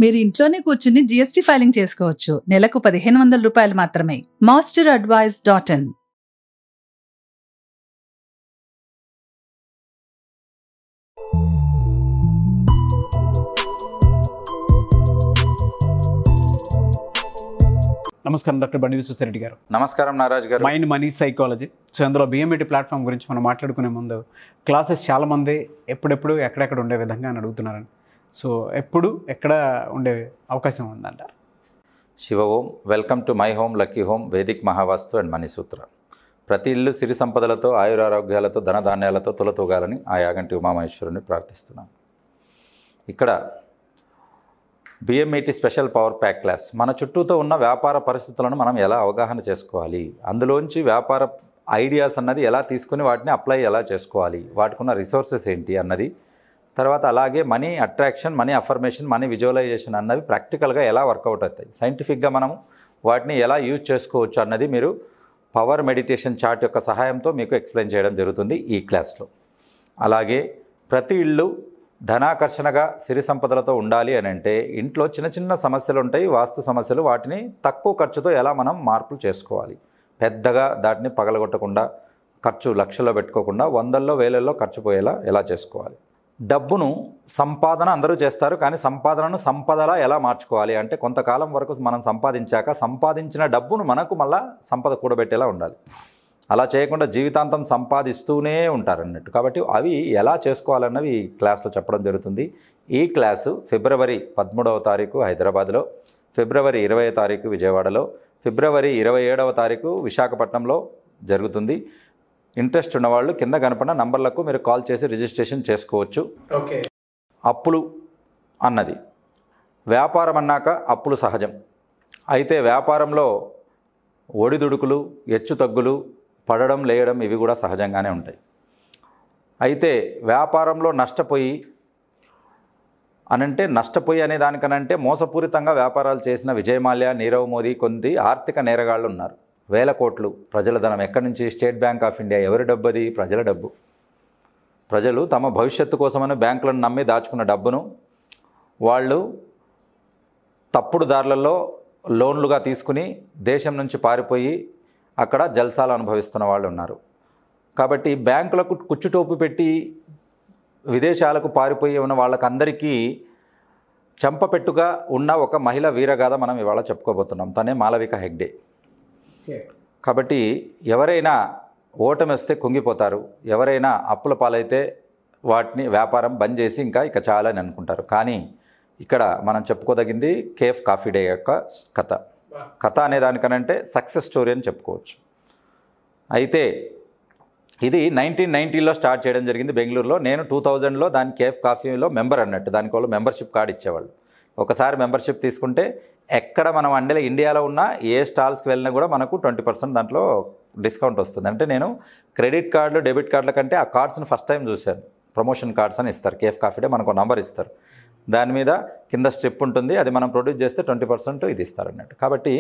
మీరు ఇంట్లోనే కూర్చుని జీఎస్టీ ఫైలింగ్ చేసుకోవచ్చు నెలకు పదిహేను వందల రూపాయలు మాత్రమే మాస్టర్ అడ్వైజ్ డాట్ ఇన్ నమస్కారం డాక్టర్ బండి విశ్వసరెడ్డి గారు నమస్కారం నారాజ్ గారు మైండ్ మనీ సైకాలజీ సో అందులో బిఎంఈటీ ప్లాట్ఫామ్ గురించి మనం మాట్లాడుకునే ముందు క్లాసెస్ చాలామంది ఎప్పుడెప్పుడు ఎక్కడెక్కడ ఉండే విధంగా అని అడుగుతున్నారని సో ఎప్పుడు ఎక్కడ ఉండే అవకాశం ఉందంటారు Shiva Om welcome to my home lucky home Vedic Mahavastu and money Sutra ప్రతి ఇల్లు సిరి సంపదలతో ఆయురారోగ్యాలతో ధనధాన్యాలతో తులతూగాలని ఆ యాగంటి ఉమామహేశ్వరుని ప్రార్థిస్తున్నాను ఇక్కడ BMET special power pack class మన చుట్టూతో ఉన్న వ్యాపార పరిస్థితులను మనం ఎలా అవగాహన చేసుకోవాలి అందులోంచి వ్యాపార ఐడియాస్ అన్నది ఎలా తీసుకుని వాటిని అప్లై ఎలా చేసుకోవాలి వాటికున్న రిసోర్సెస్ ఏంటి అన్నది తర్వాత అలాగే money attraction money affirmation money visualisation అన్నవి ప్రాక్టికల్గా ఎలా వర్కౌట్ అవుతాయి సైంటిఫిక్గా మనం వాటిని ఎలా యూజ్ చేసుకోవచ్చు అన్నది మీరు పవర్ మెడిటేషన్ చార్ట్ యొక్క సహాయంతో మీకు ఎక్స్ప్లెయిన్ చేయడం జరుగుతుంది ఈ క్లాస్లో అలాగే ప్రతి ఇల్లు ధనాకర్షణగా సిరి సంపదలతో ఉండాలి అని అంటే ఇంట్లో చిన్న చిన్న సమస్యలు ఉంటాయి వాస్తు సమస్యలు వాటిని తక్కువ ఖర్చుతో ఎలా మనం మార్పులు చేసుకోవాలి పెద్దగా దాటిని పగలగొట్టకుండా ఖర్చు లక్షల్లో పెట్టుకోకుండా వందల్లో వేలల్లో ఖర్చు పోయేలా ఎలా చేసుకోవాలి డబ్బును సంపాదన అందరూ చేస్తారు కానీ సంపాదనను సంపదలా ఎలా మార్చుకోవాలి అంటే కొంతకాలం వరకు మనం సంపాదించాక సంపాదించిన డబ్బును మనకు మళ్ళా సంపద కూడబెట్టేలా ఉండాలి అలా చేయకుండా జీవితాంతం సంపాదిస్తూనే ఉంటారు అన్నట్టు కాబట్టి అవి ఎలా చేసుకోవాలన్నవి ఈ క్లాస్లో చెప్పడం జరుగుతుంది ఈ క్లాసు ఫిబ్రవరి పదమూడవ తారీఖు హైదరాబాద్లో ఫిబ్రవరి ఇరవై తారీఖు విజయవాడలో ఫిబ్రవరి ఇరవై ఏడవ తారీఖు విశాఖపట్నంలో జరుగుతుంది ఇంట్రెస్ట్ ఉన్నవాళ్ళు కింద కనపడిన నంబర్లకు మీరు కాల్ చేసి రిజిస్ట్రేషన్ చేసుకోవచ్చు ఓకే అప్పులు అన్నది వ్యాపారం అన్నాక అప్పులు సహజం అయితే వ్యాపారంలో ఒడిదుడుకులు హెచ్చు తగ్గులు పడడం లేయడం ఇవి కూడా సహజంగానే ఉంటాయి అయితే వ్యాపారంలో నష్టపోయి అనంటే నష్టపోయి అనే దానికనంటే మోసపూరితంగా వ్యాపారాలు చేసిన విజయమాల్య నీరవ్ మోదీ కొంది ఆర్థిక నేరగాళ్ళు ఉన్నారు వేల కోట్లు ప్రజల ధనం ఎక్కడి నుంచి స్టేట్ బ్యాంక్ ఆఫ్ ఇండియా ఎవరి డబ్బు అది ప్రజల డబ్బు ప్రజలు తమ భవిష్యత్తు కోసమని బ్యాంకులను నమ్మి దాచుకున్న డబ్బును వాళ్ళు తప్పుడు దారులలో లోన్లుగా తీసుకుని దేశం నుంచి పారిపోయి అక్కడ జల్సాలు అనుభవిస్తున్న వాళ్ళు ఉన్నారు కాబట్టి బ్యాంకులకు కుచ్చుటోపు పెట్టి విదేశాలకు పారిపోయి ఉన్న వాళ్ళకందరికీ చంపపెట్టుగా ఉన్న ఒక మహిళ వీరగాథ మనం ఇవాళ చెప్పుకోబోతున్నాం తనే మాలవిక హెగ్డే కాబట్టి ఎవరైనా ఓటమి వస్తే కుంగిపోతారు ఎవరైనా అప్పుల పాలైతే వాటిని వ్యాపారం బంద్ చేసి ఇంకా ఇక చాలని అనుకుంటారు కానీ ఇక్కడ మనం చెప్పుకోదగింది కేఫ్ కాఫీ డే యొక్క కథ కథ అనే దానికనంటే సక్సెస్ స్టోరీ అని చెప్పుకోవచ్చు అయితే ఇది నైన్టీన్ నైంటీలో స్టార్ట్ చేయడం జరిగింది బెంగళూరులో నేను టూ థౌజండ్లో దాని కేఫ్ కాఫీలో మెంబర్ అన్నట్టు దానికి వాళ్ళు మెంబర్షిప్ కార్డు ఇచ్చేవాళ్ళు ఒకసారి మెంబర్షిప్ తీసుకుంటే ఎక్కడ మనం అండేలో ఇండియాలో ఉన్న ఏ స్టాల్స్కి వెళ్ళినా కూడా మనకు ట్వంటీ పర్సెంట్ దాంట్లో డిస్కౌంట్ వస్తుంది అంటే నేను క్రెడిట్ కార్డులు డెబిట్ కార్డుల కంటే ఆ కార్డ్స్ని ఫస్ట్ టైం చూశాను ప్రమోషన్ కార్డ్స్ అని ఇస్తారు కేఫ్ కాఫీ డే మనకు నంబర్ ఇస్తారు దాని మీద కింద స్ట్రిప్ ఉంటుంది అది మనం ప్రొడ్యూస్ చేస్తే ట్వంటీ పర్సెంట్ ఇది ఇస్తారు అన్నట్టు కాబట్టి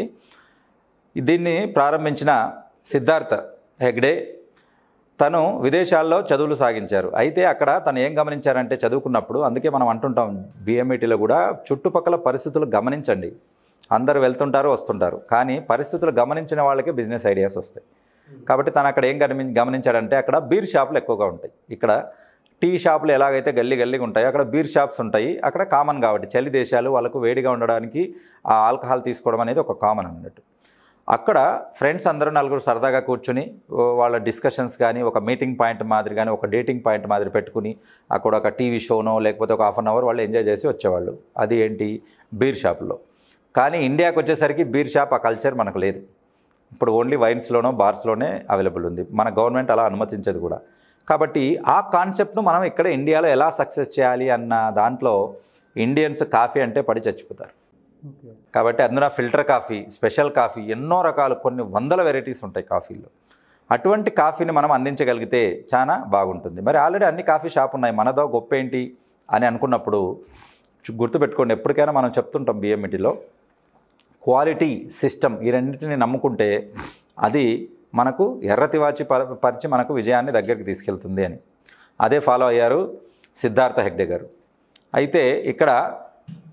దీన్ని ప్రారంభించిన సిద్ధార్థ హెగ్డే తను విదేశాల్లో చదువులు సాగించారు అయితే అక్కడ తను ఏం గమనించారంటే చదువుకున్నప్పుడు అందుకే మనం అంటుంటాం బిఎంఈటీలో కూడా చుట్టుపక్కల పరిస్థితులు గమనించండి అందరు వెళ్తుంటారు వస్తుంటారు కానీ పరిస్థితులు గమనించిన వాళ్ళకి బిజినెస్ ఐడియాస్ వస్తాయి కాబట్టి తను అక్కడ ఏం గమని గమనించాడంటే అక్కడ బీర్ షాపులు ఎక్కువగా ఉంటాయి ఇక్కడ టీ షాపులు ఎలాగైతే గల్లీ గల్లీగా ఉంటాయో అక్కడ బీర్ షాప్స్ ఉంటాయి అక్కడ కామన్ కాబట్టి చలి దేశాలు వాళ్ళకు వేడిగా ఉండడానికి ఆ ఆల్కహాల్ తీసుకోవడం అనేది ఒక కామన్ అన్నట్టు అక్కడ ఫ్రెండ్స్ అందరూ నలుగురు సరదాగా కూర్చుని ఓ వాళ్ళ డిస్కషన్స్ కానీ ఒక మీటింగ్ పాయింట్ మాదిరి కానీ ఒక డేటింగ్ పాయింట్ మాదిరి పెట్టుకుని అక్కడ ఒక టీవీ షోనో లేకపోతే ఒక హాఫ్ అన్ అవర్ వాళ్ళు ఎంజాయ్ చేసి వచ్చేవాళ్ళు అది ఏంటి బీర్ షాపులో కానీ ఇండియాకి వచ్చేసరికి బీర్ షాప్ ఆ కల్చర్ మనకు లేదు ఇప్పుడు ఓన్లీ వైన్స్లోనో బార్స్లోనే అవైలబుల్ ఉంది మన గవర్నమెంట్ అలా అనుమతించదు కూడా కాబట్టి ఆ కాన్సెప్ట్ను మనం ఇక్కడ ఇండియాలో ఎలా సక్సెస్ చేయాలి అన్న దాంట్లో ఇండియన్స్ కాఫీ అంటే పడి చచ్చిపోతారు కాబట్టి అందున ఫిల్టర్ కాఫీ స్పెషల్ కాఫీ ఎన్నో రకాలు కొన్ని వందల వెరైటీస్ ఉంటాయి కాఫీలో అటువంటి కాఫీని మనం అందించగలిగితే చాలా బాగుంటుంది మరి ఆల్రెడీ అన్ని కాఫీ షాప్ ఉన్నాయి మనదో గొప్ప ఏంటి అని అనుకున్నప్పుడు చు- గుర్తుపెట్టుకోండి ఎప్పటికైనా మనం చెప్తుంటాం బిఎంఈటీలో క్వాలిటీ సిస్టమ్ ఈ రెండింటిని నమ్ముకుంటే అది మనకు ఎర్రతివాచి ప పరిచి మనకు విజయాన్ని దగ్గరికి తీసుకెళ్తుంది అని అదే ఫాలో అయ్యారు సిద్ధార్థ హెగ్డే గారు అయితే ఇక్కడ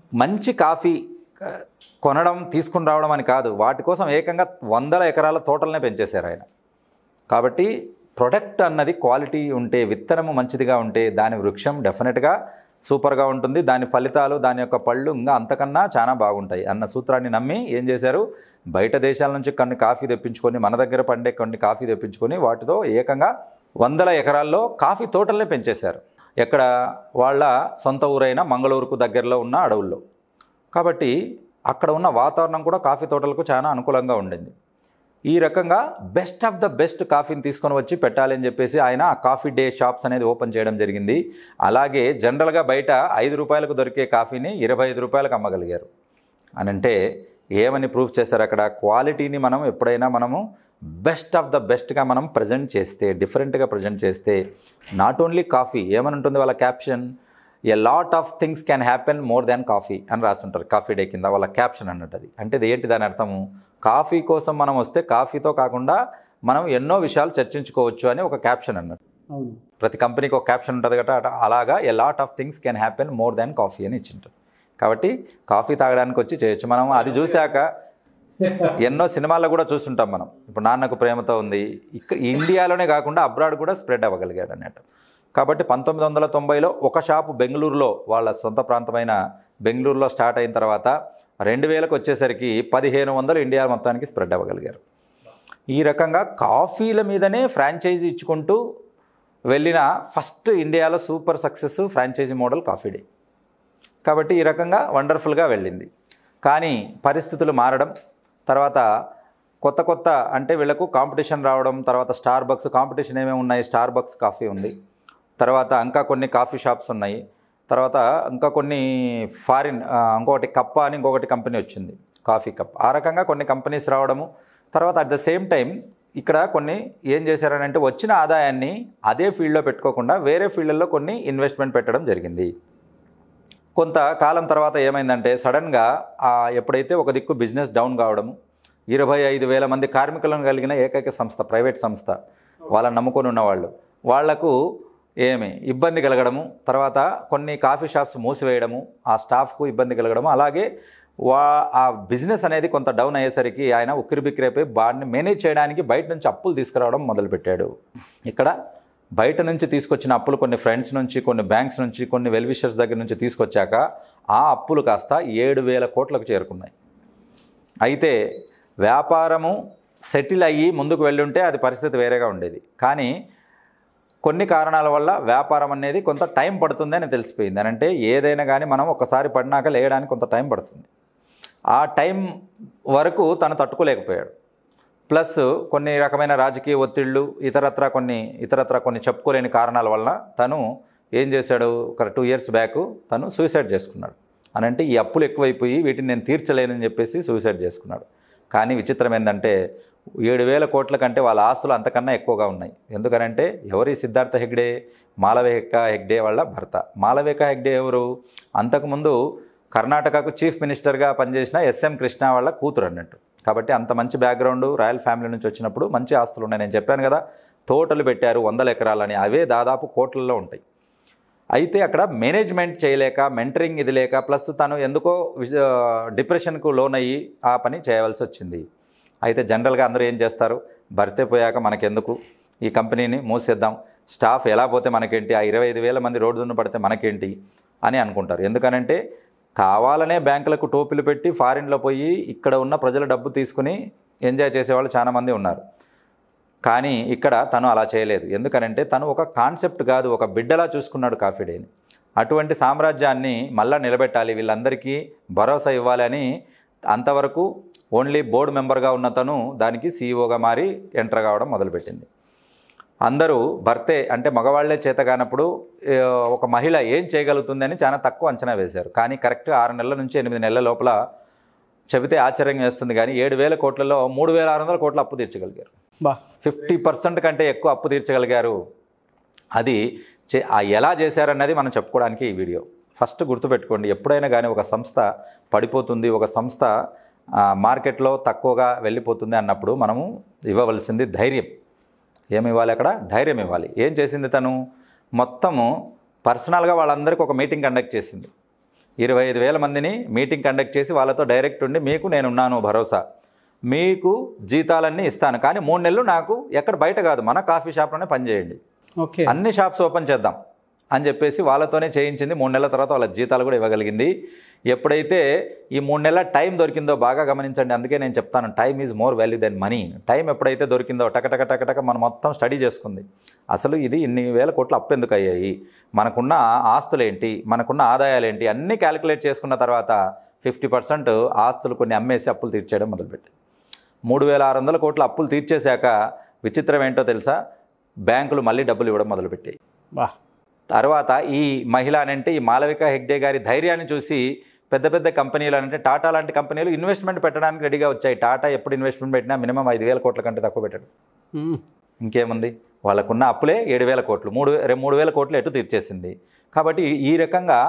మంచి కాఫీ ఆ, కొనడం తీసుకుని రావడం అని కాదు వాటి కోసం ఏకంగా వందల ఎకరాల తోటలనే పెంచేశారు ఆయన కాబట్టి ప్రొడక్ట్ అన్నది క్వాలిటీ ఉంటే విత్తనము మంచిదిగా ఉంటే దాని వృక్షం డెఫినెట్గా సూపర్గా ఉంటుంది దాని ఫలితాలు దాని యొక్క పళ్ళు ఇంకా అంతకన్నా చాలా బాగుంటాయి అన్న సూత్రాన్ని నమ్మి ఏం చేశారు బయట దేశాల నుంచి కొన్ని కాఫీ తెప్పించుకొని మన దగ్గర పండే కొన్ని కాఫీ తెప్పించుకొని వాటితో ఏకంగా వందల ఎకరాల్లో కాఫీ తోటలనే పెంచేశారు ఎక్కడ వాళ్ళ సొంత ఊరైన మంగళూరుకు దగ్గరలో ఉన్న అడవుల్లో కాబట్టి అక్కడ ఉన్న వాతావరణం కూడా కాఫీ తోటలకు చాలా అనుకూలంగా ఉండింది ఈ రకంగా బెస్ట్ ఆఫ్ ద బెస్ట్ కాఫీని తీసుకొని వచ్చి పెట్టాలి అని చెప్పేసి ఆయన ఆ కాఫీ డే షాప్స్ అనేది ఓపెన్ చేయడం జరిగింది అలాగే జనరల్గా బయట ఐదు రూపాయలకు దొరికే కాఫీని ఇరవై ఐదు రూపాయలకు అమ్మగలిగారు అని అంటే ఏమని ప్రూఫ్ చేశారు అక్కడ క్వాలిటీని మనం ఎప్పుడైనా మనము బెస్ట్ ఆఫ్ ద బెస్ట్గా మనం ప్రజెంట్ చేస్తే డిఫరెంట్గా ప్రజెంట్ చేస్తే నాట్ ఓన్లీ కాఫీ ఏమని ఉంటుంది వాళ్ళ caption a lot of things can happen more than coffee అని రాస్తుంటారు కాఫీ డే కింద వాళ్ళ క్యాప్షన్ అన్నట్టు అది అంటే ఇది ఏంటి దాని అర్థము కాఫీ కోసం మనం వస్తే కాఫీతో కాకుండా మనం ఎన్నో విషయాలు చర్చించుకోవచ్చు అని ఒక క్యాప్షన్ అన్నట్టు అవును ప్రతి కంపెనీకి ఒక క్యాప్షన్ ఉంటుంది కదా అట- అలాగా a lot of things can happen more than coffee అని ఇచ్చింటారు కాబట్టి కాఫీ తాగడానికి వచ్చి చేయొచ్చు మనం అది చూశాక ఎన్నో సినిమాల్లో కూడా చూస్తుంటాం మనం ఇప్పుడు నాన్నకు ప్రేమతో ఉంది ఇక్కడ ఇండియాలోనే కాకుండా అబ్రాడ్ కూడా స్ప్రెడ్ అవ్వగలిగాడు అన్నట్టు కాబట్టి పంతొమ్మిది వందల తొంభైలో ఒక షాపు బెంగళూరులో వాళ్ళ సొంత ప్రాంతమైన బెంగళూరులో స్టార్ట్ అయిన తర్వాత రెండు వేలకు వచ్చేసరికి పదిహేను వందలు ఇండియా మొత్తానికి స్ప్రెడ్ అవ్వగలిగారు ఈ రకంగా కాఫీల మీదనే ఫ్రాంచైజీ ఇచ్చుకుంటూ వెళ్ళిన ఫస్ట్ ఇండియాలో super success franchisee model coffee day కాబట్టి ఈ రకంగా వండర్ఫుల్గా వెళ్ళింది కానీ పరిస్థితులు మారడం తర్వాత కొత్త కొత్త అంటే వీళ్ళకు కాంపిటీషన్ రావడం తర్వాత స్టార్ బక్స్ కాంపిటీషన్ ఏమేమి ఉన్నాయి స్టార్ బక్స్ కాఫీ ఉంది తర్వాత ఇంకా కొన్ని కాఫీ షాప్స్ ఉన్నాయి తర్వాత ఇంకా కొన్ని ఫారిన్ ఆ, ఇంకొకటి కప్ప అని ఇంకొకటి కంపెనీ వచ్చింది కాఫీ కప్ ఆ రకంగా కొన్ని కంపెనీస్ రావడము తర్వాత అట్ ద సేమ్ టైం ఇక్కడ కొన్ని ఏం చేశారనంటే వచ్చిన ఆదాయాన్ని అదే ఫీల్డ్లో పెట్టుకోకుండా వేరే ఫీల్డ్లో కొన్ని ఇన్వెస్ట్మెంట్ పెట్టడం జరిగింది కొంత కాలం తర్వాత ఏమైందంటే సడన్గా ఆ ఎప్పుడైతే ఒక దిక్కు బిజినెస్ డౌన్ కావడము ఇరవై ఐదు వేల మంది కార్మికులను కలిగిన ఏకైక సంస్థ ప్రైవేట్ సంస్థ వాళ్ళని నమ్ముకొని ఉన్నవాళ్ళు వాళ్లకు ఏమి ఇబ్బంది కలగడము తర్వాత కొన్ని కాఫీ షాప్స్ మూసివేయడము ఆ స్టాఫ్కు ఇబ్బంది కలగడము అలాగే వా ఆ బిజినెస్ అనేది కొంత డౌన్ అయ్యేసరికి ఆయన ఉక్కిరి బిక్కిరైపోయి వాడిని మేనేజ్ చేయడానికి బయట నుంచి అప్పులు తీసుకురావడం మొదలుపెట్టాడు ఇక్కడ బయట నుంచి తీసుకొచ్చిన అప్పులు కొన్ని ఫ్రెండ్స్ నుంచి కొన్ని బ్యాంక్స్ నుంచి కొన్ని వెల్విషర్స్ దగ్గర నుంచి తీసుకొచ్చాక ఆ అప్పులు కాస్త ఏడు వేల కోట్లకు చేరుకున్నాయి అయితే వ్యాపారము సెటిల్ అయ్యి ముందుకు వెళ్ళుంటే అది పరిస్థితి వేరేగా ఉండేది కానీ కొన్ని కారణాల వల్ల వ్యాపారం అనేది కొంత టైం పడుతుంది అని తెలిసిపోయింది అని అంటే ఏదైనా కానీ మనం ఒకసారి పడినాక లేయడానికి కొంత టైం పడుతుంది ఆ టైం వరకు తను తట్టుకోలేకపోయాడు ప్లస్ కొన్ని రకమైన రాజకీయ ఒత్తిళ్ళు ఇతరత్ర కొన్ని ఇతరత్ర కొన్ని చెప్పుకోలేని కారణాల వలన తను ఏం చేశాడు ఒక టూ ఇయర్స్ బ్యాక్ తను సూసైడ్ చేసుకున్నాడు అని అంటే ఈ అప్పులు ఎక్కువైపోయి వీటిని నేను తీర్చలేనని చెప్పేసి సూసైడ్ చేసుకున్నాడు కానీ విచిత్రం ఏంటంటే ఏడు వేల కోట్ల కంటే వాళ్ళ ఆస్తులు అంతకన్నా ఎక్కువగా ఉన్నాయి ఎందుకనంటే ఎవరి సిద్ధార్థ హెగ్డే మాలవేక హెగ్డే వాళ్ళ భర్త మాలవేక హెగ్డే ఎవరు అంతకుముందు కర్ణాటకకు చీఫ్ మినిస్టర్గా పనిచేసిన ఎస్ఎం కృష్ణ వాళ్ళ కూతురు అన్నట్టు కాబట్టి అంత మంచి బ్యాక్గ్రౌండ్ రాయల్ ఫ్యామిలీ నుంచి వచ్చినప్పుడు మంచి ఆస్తులు ఉన్నాయి నేను చెప్పాను కదా తోటలు పెట్టారు వందల ఎకరాలని అవే దాదాపు కోట్లలో ఉంటాయి అయితే అక్కడ మేనేజ్మెంట్ చేయలేక మెంటరింగ్ ఇది లేక ప్లస్ తను ఎందుకో విజ- డిప్రెషన్కు లోన్ అయ్యి ఆ పని చేయవలసి వచ్చింది అయితే జనరల్గా అందరూ ఏం చేస్తారు భర్తే పోయాక మనకెందుకు ఈ కంపెనీని మూసేద్దాం స్టాఫ్ ఎలా పోతే మనకేంటి ఆ ఇరవై ఐదు వేల మంది రోడ్డు దున్న పడితే మనకేంటి అని అనుకుంటారు ఎందుకనంటే కావాలనే బ్యాంకులకు టోపీలు పెట్టి ఫారిన్లో పోయి ఇక్కడ ఉన్న ప్రజల డబ్బు తీసుకుని ఎంజాయ్ చేసేవాళ్ళు చాలామంది ఉన్నారు కానీ ఇక్కడ తను అలా చేయలేదు ఎందుకనంటే తను ఒక కాన్సెప్ట్ కాదు ఒక బిడ్డలా చూసుకున్నాడు కాఫీ డేని అటువంటి సామ్రాజ్యాన్ని మళ్ళా నిలబెట్టాలి వీళ్ళందరికీ భరోసా ఇవ్వాలని అంతవరకు ఓన్లీ బోర్డు మెంబర్గా ఉన్న తను దానికి సీఈఓగా మారి ఎంటర్ కావడం మొదలుపెట్టింది అందరూ భర్తే అంటే మగవాళ్లే చేత కానప్పుడు ఏ, ఒక మహిళ ఏం చేయగలుగుతుందని చాలా తక్కువ అంచనా వేశారు కానీ కరెక్ట్ ఆరు నెలల నుంచి ఎనిమిది నెలల లోపల చెబితే ఆశ్చర్యం వేస్తుంది కానీ ఏడు వేల కోట్లలో మూడు వేల ఆరు వందల కోట్ల అప్పు తీర్చగలిగారు బా ఫిఫ్టీ పర్సెంట్ కంటే ఎక్కువ అప్పు తీర్చగలిగారు అది చే- ఆ ఎలా చేశారన్నది మనం చెప్పుకోవడానికి ఈ వీడియో ఫస్ట్ గుర్తుపెట్టుకోండి ఎప్పుడైనా కానీ ఒక సంస్థ పడిపోతుంది ఒక సంస్థ ఆ, మార్కెట్లో తక్కువగా వెళ్ళిపోతుంది అన్నప్పుడు మనము ఇవ్వవలసింది ధైర్యం ఏమి ఇవ్వాలి అక్కడ ధైర్యం ఇవ్వాలి ఏం చేసింది తను మొత్తము పర్సనల్గా వాళ్ళందరికీ ఒక మీటింగ్ కండక్ట్ చేసింది ఇరవై ఐదు వేల మందిని మీటింగ్ కండక్ట్ చేసి వాళ్ళతో డైరెక్ట్ ఉండి మీకు నేనున్నాను భరోసా మీకు జీతాలన్నీ ఇస్తాను కానీ మూడు నెలలు నాకు ఎక్కడ బయట కాదు మన కాఫీ షాప్లోనే పనిచేయండి ఓకే అన్ని షాప్స్ ఓపెన్ చేద్దాం అని చెప్పేసి వాళ్ళతోనే చేయించింది మూడు నెలల తర్వాత వాళ్ళ జీతాలు కూడా ఇవ్వగలిగింది ఎప్పుడైతే ఈ మూడు నెలల టైం దొరికిందో బాగా గమనించండి అందుకే నేను చెప్తాను time is more value than money time ఎప్పుడైతే దొరికిందో టకటక టకటక మనం మొత్తం స్టడీ చేసుకుంది అసలు ఇది ఇన్ని వేల కోట్లు అప్పు ఎందుకు అయ్యాయి మనకున్న ఆస్తులు ఏంటి మనకున్న ఆదాయాలు ఏంటి అన్నీ క్యాలిక్యులేట్ చేసుకున్న తర్వాత ఫిఫ్టీ పర్సెంట్ ఆస్తులు కొన్ని అమ్మేసి అప్పులు తీర్చేయడం మొదలుపెట్టి మూడు వేల ఆరు వందల కోట్ల అప్పులు తీర్చేశాక విచిత్రం ఏంటో తెలుసా బ్యాంకులు మళ్ళీ డబ్బులు ఇవ్వడం మొదలుపెట్టాయి వా తర్వాత ఈ మహిళ అనంటే ఈ మాలవిక హెగ్డే గారి ధైర్యాన్ని చూసి పెద్ద పెద్ద కంపెనీలు అంటే టాటా లాంటి కంపెనీలు ఇన్వెస్ట్మెంట్ పెట్టడానికి రెడీగా వచ్చాయి టాటా ఎప్పుడు ఇన్వెస్ట్మెంట్ పెట్టినా మినిమం ఐదు వేల కోట్ల కంటే తక్కువ పెట్టాడు మ్మ్. ఇంకేముంది వాళ్ళకున్న అప్పులే ఏడు వేల కోట్లు మూడు రె- మూడు వేల కోట్లు ఎటు తీర్చేసింది కాబట్టి ఈ- ఈ రకంగా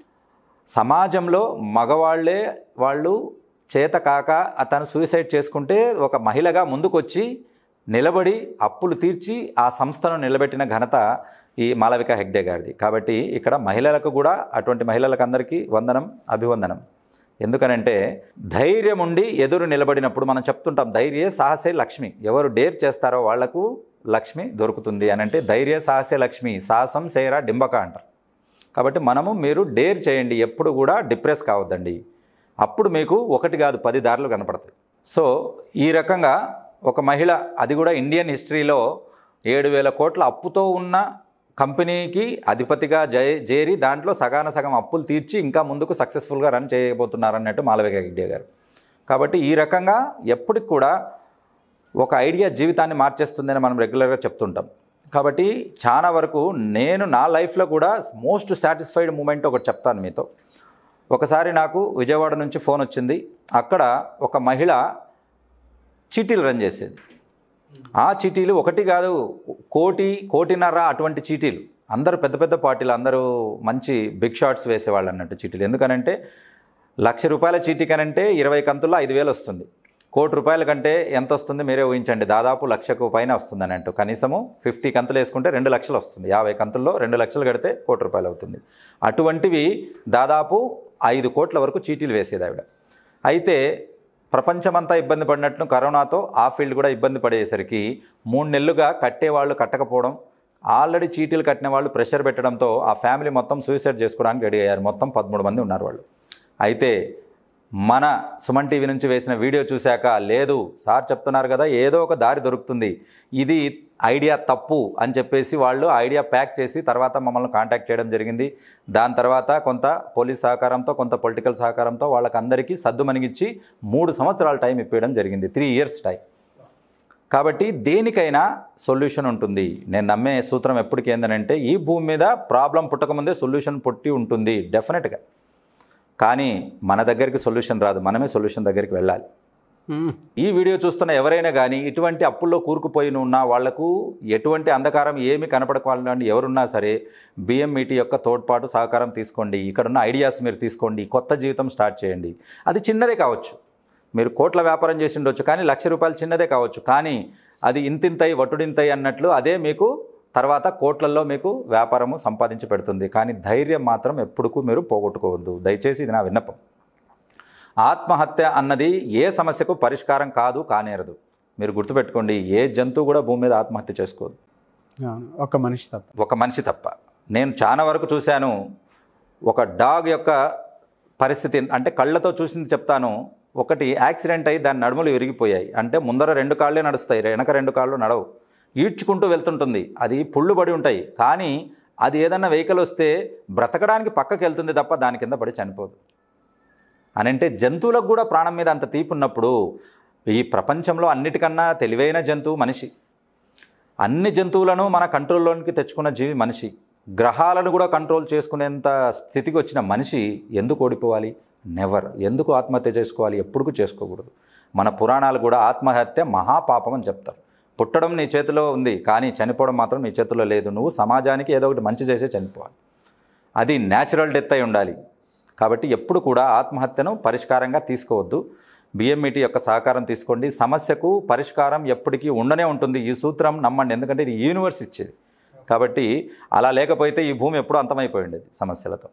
సమాజంలో మగవాళ్లే వాళ్ళు చేత కాక అతను సూసైడ్ చేసుకుంటే ఒక మహిళగా ముందుకొచ్చి నిలబడి అప్పులు తీర్చి ఆ సంస్థను నిలబెట్టిన ఘనత ఈ మాలవిక హెగ్డే గారిది కాబట్టి ఇక్కడ మహిళలకు కూడా అటువంటి మహిళలకు అందరికీ వందనం అభివందనం ఎందుకనంటే ధైర్యం ఉండి ఎదురు నిలబడినప్పుడు మనం చెప్తుంటాం ధైర్య సాహసే లక్ష్మి ఎవరు డేర్ చేస్తారో వాళ్లకు లక్ష్మి దొరుకుతుంది అని అంటే ధైర్య సాహసే లక్ష్మి సాహసం సేరా డింబక అంటారు కాబట్టి మనము మీరు డేర్ చేయండి ఎప్పుడు కూడా డిప్రెస్ కావద్దండి అప్పుడు మీకు ఒకటి కాదు పది దారులు కనపడతాయి సో ఈ రకంగా ఒక మహిళ అది కూడా ఇండియన్ హిస్టరీలో ఏడు వేల కోట్ల అప్పుతో ఉన్న కంపెనీకి అధిపతిగా జే చేరి దాంట్లో సగాన సగం అప్పులు తీర్చి ఇంకా ముందుకు సక్సెస్ఫుల్గా రన్ చేయబోతున్నారన్నట్టు మాలవిక గిడ్డే గారు కాబట్టి ఈ రకంగా ఎప్పటికి కూడా ఒక ఐడియా జీవితాన్ని మార్చేస్తుందని మనం రెగ్యులర్గా చెప్తుంటాం కాబట్టి చాలా వరకు నేను నా లైఫ్లో కూడా మోస్ట్ సాటిస్ఫైడ్ మూమెంట్ ఒకటి చెప్తాను మీతో ఒకసారి నాకు విజయవాడ నుంచి ఫోన్ వచ్చింది అక్కడ ఒక మహిళ చీటీలు రన్ చేసేది ఆ చీటీలు ఒకటి కాదు కోటి కోటిన్నర అటువంటి చీటీలు అందరూ పెద్ద పెద్ద పార్టీలు అందరూ మంచి బిగ్ షాట్స్ వేసేవాళ్ళు అన్నట్టు చీటీలు ఎందుకనంటే లక్ష రూపాయల చీటీ కనంటే ఇరవై కంతుల్లో ఐదు వేలు వస్తుంది కోటి రూపాయల కంటే ఎంత వస్తుంది మీరే ఊహించండి దాదాపు లక్షకు పైన వస్తుంది అన్నట్టు కనీసము ఫిఫ్టీ కంతులు వేసుకుంటే రెండు లక్షలు వస్తుంది యాభై కంతుల్లో రెండు లక్షలు కడితే కోటి రూపాయలు అవుతుంది అటువంటివి దాదాపు ఐదు కోట్ల వరకు చీటీలు వేసేది ఆవిడ అయితే ప్రపంచమంతా ఇబ్బంది పడినట్లు కరోనాతో ఆ ఫీల్డ్ కూడా ఇబ్బంది పడేసరికి మూడు నెలలుగా కట్టేవాళ్ళు కట్టకపోవడం ఆల్రెడీ చీటీలు కట్టిన వాళ్ళు ప్రెషర్ పెట్టడంతో ఆ ఫ్యామిలీ మొత్తం సూసైడ్ చేసుకోవడానికి రెడీ అయ్యారు మొత్తం పదమూడు మంది ఉన్నారు వాళ్ళు అయితే మన సుమన్ టీవీ నుంచి వేసిన వీడియో చూశాక లేదు సార్ చెప్తున్నారు కదా ఏదో ఒక దారి దొరుకుతుంది ఇది ఐడియా తప్పు అని చెప్పేసి వాళ్ళు ఐడియా ప్యాక్ చేసి తర్వాత మమ్మల్ని కాంటాక్ట్ చేయడం జరిగింది దాని తర్వాత కొంత పోలీస్ సహకారంతో కొంత పొలిటికల్ సహకారంతో వాళ్ళకందరికీ సద్దు మనిగించి మూడు సంవత్సరాల టైం ఇప్పించడం జరిగింది త్రీ ఇయర్స్ టైం కాబట్టి దేనికైనా సొల్యూషన్ ఉంటుంది నేను నమ్మే సూత్రం ఎప్పటికీ ఏంటంటే ఈ భూమి మీద ప్రాబ్లం పుట్టకముందే సొల్యూషన్ పుట్టి ఉంటుంది డెఫినెట్గా కానీ మన దగ్గరికి సొల్యూషన్ రాదు మనమే సొల్యూషన్ దగ్గరికి వెళ్ళాలి మ్మ్. ఈ వీడియో చూస్తున్న ఎవరైనా కానీ ఇటువంటి అప్పుల్లో కూరుకుపోయి ఉన్న వాళ్లకు ఎటువంటి అంధకారం ఏమి కనపడకాలండి ఎవరున్నా సరే బిఎంఈటీ యొక్క తోడ్పాటు సహకారం తీసుకోండి ఇక్కడున్న ఐడియాస్ మీరు తీసుకోండి కొత్త జీవితం స్టార్ట్ చేయండి అది చిన్నదే కావచ్చు మీరు కోట్ల వ్యాపారం చేసి ఉండొచ్చు కానీ లక్ష రూపాయలు చిన్నదే కావచ్చు కానీ అది ఇంతింతై వటుడింతై అన్నట్లు అదే మీకు తర్వాత కోట్లల్లో మీకు వ్యాపారము సంపాదించి పెడుతుంది కానీ ధైర్యం మాత్రం ఎప్పుడుకు మీరు పోగొట్టుకోవద్దు దయచేసి ఇది నా విన్నపం ఆత్మహత్య అన్నది ఏ సమస్యకు పరిష్కారం కాదు కానేరదు మీరు గుర్తుపెట్టుకోండి ఏ జంతువు కూడా భూమి మీద ఆత్మహత్య చేసుకోదు అవును. ఒక మనిషి తప్ప ఒక మనిషి తప్ప నేను చాలా వరకు చూశాను ఒక డాగ్ యొక్క పరిస్థితి అంటే కళ్ళతో చూసింది చెప్తాను ఒకటి యాక్సిడెంట్ అయ్యి దాని నడుములు విరిగిపోయాయి అంటే ముందర రెండు కాళ్ళే నడుస్తాయి వెనక రెండు కాళ్ళు నడవు ఈడ్చుకుంటూ వెళ్తుంటుంది అది పుళ్ళు పడి ఉంటాయి కానీ అది ఏదన్నా వెహికల్ వస్తే బ్రతకడానికి పక్కకి వెళ్తుంది తప్ప దాని కింద పడి చనిపోదు అని అంటే జంతువులకు కూడా ప్రాణం మీద అంత తీపి ఉన్నప్పుడు ఈ ప్రపంచంలో అన్నిటికన్నా తెలివైన జంతువు మనిషి అన్ని జంతువులను మన కంట్రోల్లోనికి తెచ్చుకున్న జీవి మనిషి గ్రహాలను కూడా కంట్రోల్ చేసుకునేంత స్థితికి వచ్చిన మనిషి ఎందుకు ఓడిపోవాలి నెవర్ ఎందుకు ఆత్మహత్య చేసుకోవాలి ఎప్పుడుకు చేసుకోకూడదు మన పురాణాలు కూడా ఆత్మహత్య మహాపాపం అని చెప్తారు పుట్టడం నీ చేతిలో ఉంది కానీ చనిపోవడం మాత్రం నీ చేతిలో లేదు నువ్వు సమాజానికి ఏదో ఒకటి మంచి చేసే చనిపోవాలి అది న్యాచురల్ డెత్ అయి ఉండాలి కాబట్టి ఎప్పుడు కూడా ఆత్మహత్యను పరిష్కారంగా తీసుకోవద్దు బిఎంఈటీ యొక్క సహకారం తీసుకోండి సమస్యకు పరిష్కారం ఎప్పటికీ ఉండనే ఉంటుంది ఈ సూత్రం నమ్మండి ఎందుకంటే ఇది యూనివర్స్ ఇచ్చేది కాబట్టి అలా లేకపోతే ఈ భూమి ఎప్పుడూ అంతమైపోయి ఉండేది సమస్యలతో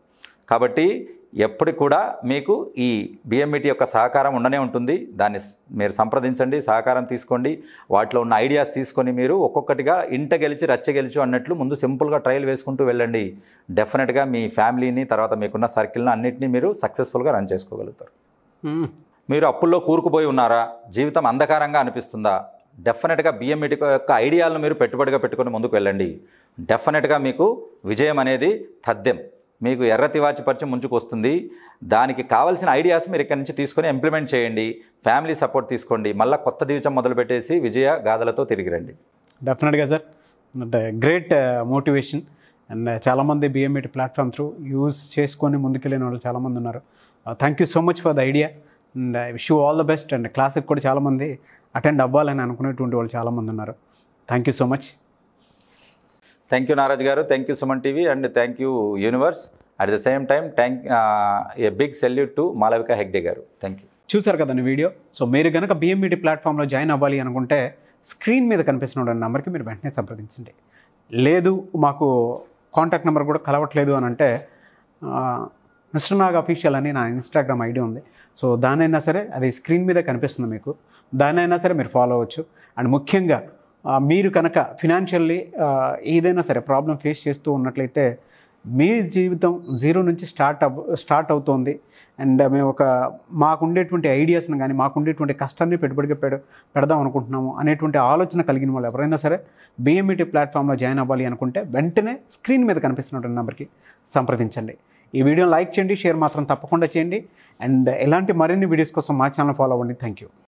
కాబట్టి ఎప్పటికి కూడా మీకు ఈ బిఎంఈటీ యొక్క సహకారం ఉండనే ఉంటుంది దాన్ని స్- మీరు సంప్రదించండి సహకారం తీసుకోండి వాటిలో ఉన్న ఐడియాస్ తీసుకొని మీరు ఒక్కొక్కటిగా ఇంట గెలిచి రచ్చ గెలిచి అన్నట్లు ముందు సింపుల్గా ట్రయల్ వేసుకుంటూ వెళ్ళండి డెఫినెట్గా మీ ఫ్యామిలీని తర్వాత మీకున్న సర్కిల్ని అన్నింటినీ మీరు సక్సెస్ఫుల్గా రన్ చేసుకోగలుగుతారు మ్మ్. మీరు అప్పుల్లో కూరుకుపోయి ఉన్నారా జీవితం అంధకారంగా అనిపిస్తుందా డెఫినెట్గా బిఎంఈటీ యొక్క ఐడియాలను మీరు పెట్టుబడిగా పెట్టుకొని ముందుకు వెళ్ళండి డెఫినెట్గా మీకు విజయం అనేది తథ్యం మీకు ఎర్ర తివాచి పరిచయం ముంచుకు వస్తుంది దానికి కావాల్సిన ఐడియాస్ మీరు ఇక్కడి నుంచి తీసుకొని ఇంప్లిమెంట్ చేయండి ఫ్యామిలీ సపోర్ట్ తీసుకోండి మళ్ళీ కొత్త జీవితం మొదలుపెట్టేసి విజయ గాథలతో తిరిగి రండి డెఫినెట్గా సార్ అంటే గ్రేట్ మోటివేషన్ అండ్ చాలామంది బిఎంఈటి ప్లాట్ఫామ్ త్రూ యూజ్ చేసుకొని ముందుకెళ్ళిన వాళ్ళు చాలామంది ఉన్నారు thank you so much for the idea and I wish you all the best and క్లాస్కి కూడా చాలామంది అటెండ్ అవ్వాలని అనుకునేటువంటి వాళ్ళు చాలామంది ఉన్నారు thank you so much thank you Naraj గారు thank you Suman TV and thank you universe at the same time thank a big salute to Malavika Hegde గారు థ్యాంక్ యూ చూసారు కదండి వీడియో సో మీరు కనుక బిఎంఈడి ప్లాట్ఫామ్లో జాయిన్ అవ్వాలి అనుకుంటే స్క్రీన్ మీద కనిపిస్తున్న నెంబర్కి మీరు వెంటనే సంప్రదించండి లేదు మాకు కాంటాక్ట్ నెంబర్ కూడా కలవట్లేదు అని అంటే మిస్టర్ నాగ్ అఫీషియల్ అని నా ఇన్స్టాగ్రామ్ ఐడి ఉంది సో దానైనా సరే అది స్క్రీన్ మీద కనిపిస్తుంది మీకు దానైనా సరే మీరు ఫాలో అవ్వచ్చు అండ్ ముఖ్యంగా ఆ, మీరు కనుక ఫినాన్షియల్లీ ఏదైనా సరే ప్రాబ్లం ఫేస్ చేస్తూ ఉన్నట్లయితే మీ జీవితం జీరో నుంచి స్టార్ట్ అవ్ స్టార్ట్ అవుతోంది అండ్ మేము ఒక మాకుండేటువంటి ఐడియాస్ని కానీ మాకుండేటువంటి కష్టాన్ని పెట్టుబడిగా పెడ పెడదాం అనుకుంటున్నాము అనేటువంటి ఆలోచన కలిగిన వాళ్ళు ఎవరైనా సరే బిఎంఈటీ ప్లాట్ఫామ్లో జాయిన్ అవ్వాలి అనుకుంటే వెంటనే స్క్రీన్ మీద కనిపిస్తున్నటువంటి నెంబర్కి సంప్రదించండి ఈ వీడియోని లైక్ చేయండి షేర్ మాత్రం తప్పకుండా చేయండి అండ్ ఇలాంటి మరిన్ని వీడియోస్ కోసం మా ఛానల్ ఫాలో అవ్వండి థ్యాంక్ యూ